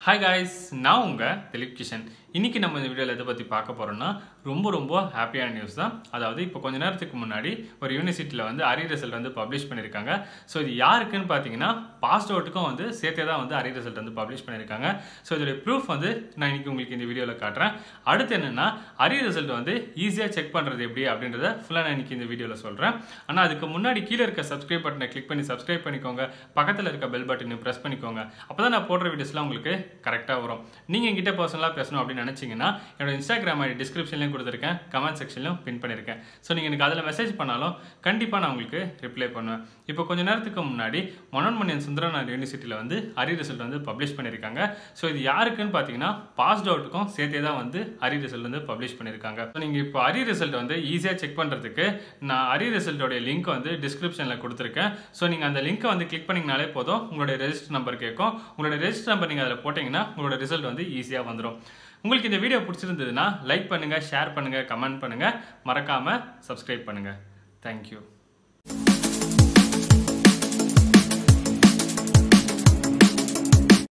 hi guys நான் உங்கள் திலீப் கிஷன் இன்னைக்கு நம்ம இந்த வீடியோவில் எதை பற்றி பார்க்க போகிறோம்னா ரொம்ப ரொம்ப ஹாப்பியான நியூஸ் தான் அதாவது இப்போ கொஞ்ச நேரத்துக்கு முன்னாடி ஒரு யூனிவர்சிட்டியில் வந்து அரி ரிசல்ட் வந்து பப்ளிஷ் பண்ணியிருக்காங்க ஸோ இது யாருக்குன்னு பார்த்தீங்கன்னா பாஸ்ட் அவுட்டுக்கும் வந்து சேர்த்தே தான் வந்து அரி ரிசல்ட் வந்து பப்ளிஷ் பண்ணியிருக்காங்க ஸோ இதோடைய ப்ரூஃப் வந்து நான் இன்னைக்கு உங்களுக்கு இந்த வீடியோவில் காட்டுறேன் அடுத்து என்னென்னா அரி ரிசல்ட் வந்து ஈஸியாக செக் பண்ணுறது எப்படி அப்படின்றத ஃபுல்லாக நான் இன்னைக்கு இந்த வீடியோவில் சொல்கிறேன் ஆனால் அதுக்கு முன்னாடி கீழே இருக்க சப்ஸ்கிரைப் பட்டனை கிளிக் பண்ணி சப்ஸ்கிரைப் பண்ணிக்கோங்க பக்கத்தில் இருக்க பெல் பட்டனை ப்ரெஸ் பண்ணிக்கோங்க அப்போ தான் நான் போடுற வீடியோஸ்லாம் உங்களுக்கு கரெக்டாக வரும் நீங்கள் என்கிட்ட பர்சனலாக பேசணும் அப்படின்னு நினச்சிங்கன்னா என்னோட இன்ஸ்டாகிராம் ஐடி டிஸ்கிரிப்ஷன்லையும் கொடுத்துருக்கேன் கமெண்ட் செக்ஷன்லையும் பின் பண்ணியிருக்கேன் ஸோ நீங்கள் எனக்கு அதில் மெசேஜ் பண்ணாலும் கண்டிப்பாக நான் உங்களுக்கு ரிப்ளை பண்ணுவேன் இப்போ கொஞ்ச நேரத்துக்கு முன்னாடி மனோன்மணியன் சுந்தரநாத் யூனிவர்சிட்டியில் வந்து அரி ரிசல்ட் வந்து பப்ளிஷ் பண்ணியிருக்காங்க ஸோ இது யாருக்குன்னு பார்த்தீங்கன்னா பாஸ்ட் அவுட்டுக்கும் சேர்த்தே தான் வந்து அரி ரிசல்ட் வந்து பப்ளிஷ் பண்ணியிருக்காங்க ஸோ நீங்கள் இப்போ அரி ரிசல்ட் வந்து ஈஸியாக செக் பண்ணுறதுக்கு நான் அரி ரிசல்ட்டோடைய லிங்க் வந்து டிஸ்கிரிப்ஷனில் கொடுத்துருக்கேன் ஸோ நீங்கள் அந்த லிங்க்கை வந்து கிளிக் பண்ணிங்கனாலே போதும் உங்களுடைய ரெஜிஸ்டர் நம்பர் கேட்கும் உங்களோட ரெஜிஸ்டர் நம்பர் நீங்கள் அதில் போட்டிங்கன்னா உங்களோட ரிசல்ட் வந்து ஈஸியாக வந்துடும் உங்களுக்கு இந்த வீடியோ பிடிச்சிருந்ததுன்னா லைக் பண்ணுங்கள் ஷேர் பண்ணுங்கள் கமெண்ட் பண்ணுங்கள் மறக்காமல் சப்ஸ்கிரைப் பண்ணுங்கள் தேங்க்யூ